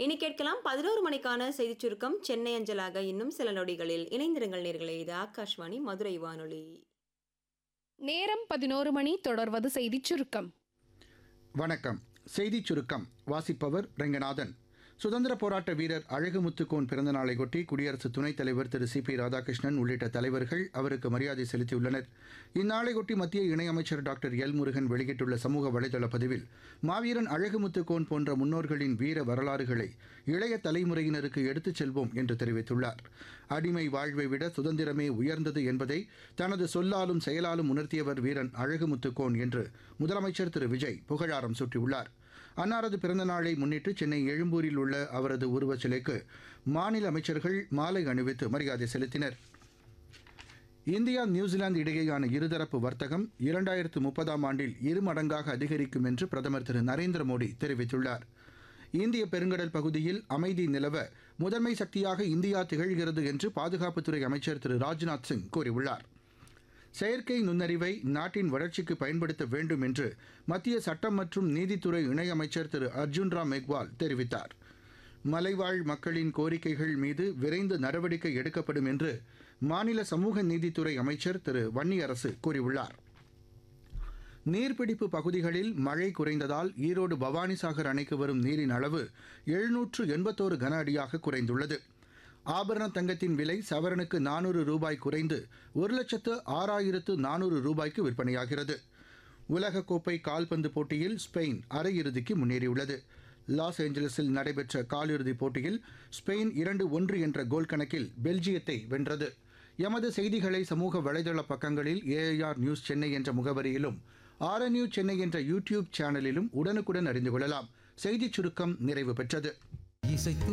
இனி கேட்கலாம் பதினோரு மணிக்கான செய்திச் சுருக்கம் சென்னை அஞ்சலாக இன்னும் சில நொடிகளில் இணைந்திருங்கள் நேர்களே இது ஆகாஷ்வாணி மதுரை வானொலி நேரம் பதினோரு மணி தொடர்வது செய்திச் சுருக்கம் வணக்கம் செய்திச் சுருக்கம் வாசிப்பவர் ரெங்கநாதன் சுதந்திர போராட்ட வீரர் அழகுமுத்துக்கோன் பிறந்த நாளையொட்டி குடியரசு துணைத் தலைவர் திரு சி பி ராதாகிருஷ்ணன் உள்ளிட்ட தலைவர்கள் அவருக்கு மரியாதை செலுத்தியுள்ளனர் இந்நாளையொட்டி மத்திய இணையமைச்சர் டாக்டர் எல் முருகன் வெளியிட்டுள்ள சமூக வலைதள பதிவில் மாவீரன் அழகுமுத்துக்கோன் போன்ற முன்னோர்களின் வீர வரலாறுகளை இளைய தலைமுறையினருக்கு எடுத்துச் செல்வோம் என்று தெரிவித்துள்ளார் அடிமை வாழ்வை விட சுதந்திரமே உயர்ந்தது என்பதை தனது சொல்லாலும் செயலாலும் உணர்த்தியவர் வீரன் அழகுமுத்துக்கோன் என்று முதலமைச்சர் திரு விஜய் புகழாரம் சூட்டியுள்ளார் அன்னாரது பிறந்த நாளை முன்னிட்டு சென்னை எழும்பூரில் உள்ள அவரது உருவச் சிலைக்கு மாநில அமைச்சர்கள் மாலை அணிவித்து மரியாதை செலுத்தினர் இந்தியா நியூசிலாந்து இடையேயான இருதரப்பு வர்த்தகம் இரண்டாயிரத்து முப்பதாம் ஆண்டில் இருமடங்காக அதிகரிக்கும் என்று பிரதமர் திரு நரேந்திர மோடி தெரிவித்துள்ளார் இந்திய பெருங்கடல் பகுதியில் அமைதி நிலவ முதன்மை சக்தியாக இந்தியா திகழ்கிறது என்று பாதுகாப்புத்துறை அமைச்சர் திரு ராஜ்நாத் சிங் கூறியுள்ளார் செயற்கை நுண்ணறிவை நாட்டின் வளர்ச்சிக்கு பயன்படுத்த வேண்டும் என்று மத்திய சட்டம் மற்றும் நீதித்துறை இணையமைச்சர் திரு அர்ஜுன் ராம் மெக்வால் தெரிவித்தார் மலைவாழ் மக்களின் கோரிக்கைகள் மீது விரைந்து நடவடிக்கை எடுக்கப்படும் என்று மாநில சமூக நீதித்துறை அமைச்சர் திரு வன்னியரசு கூறியுள்ளார் நீர்பிடிப்பு பகுதிகளில் மழை குறைந்ததால் ஈரோடு பவானிசாகர் அணைக்கு வரும் நீரின் அளவு எழுநூற்று எண்பத்தோரு கன அடியாக குறைந்துள்ளது ஆபரண தங்கத்தின் விலை சவரனுக்கு நானூறு ரூபாய் குறைந்து ஒரு லட்சத்து ஆறாயிரத்து நானூறு ரூபாய்க்கு விற்பனையாகிறது உலகக்கோப்பை கால்பந்து போட்டியில் ஸ்பெயின் அரையிறுதிக்கு முன்னேறியுள்ளது லாஸ் ஏஞ்சலஸில் நடைபெற்ற காலிறுதிப் போட்டியில் ஸ்பெயின் இரண்டு ஒன்று என்ற கோல் கணக்கில் பெல்ஜியத்தை வென்றது எமது செய்திகளை சமூக வலைதள பக்கங்களில் ஏஐஆர் நியூஸ் சென்னை என்ற முகவரியிலும் ஆர்என்யூ சென்னை என்ற யூடியூப் சேனலிலும் உடனுக்குடன் அறிந்து கொள்ளலாம் செய்திச் சுருக்கம் நிறைவு பெற்றது இசைத்து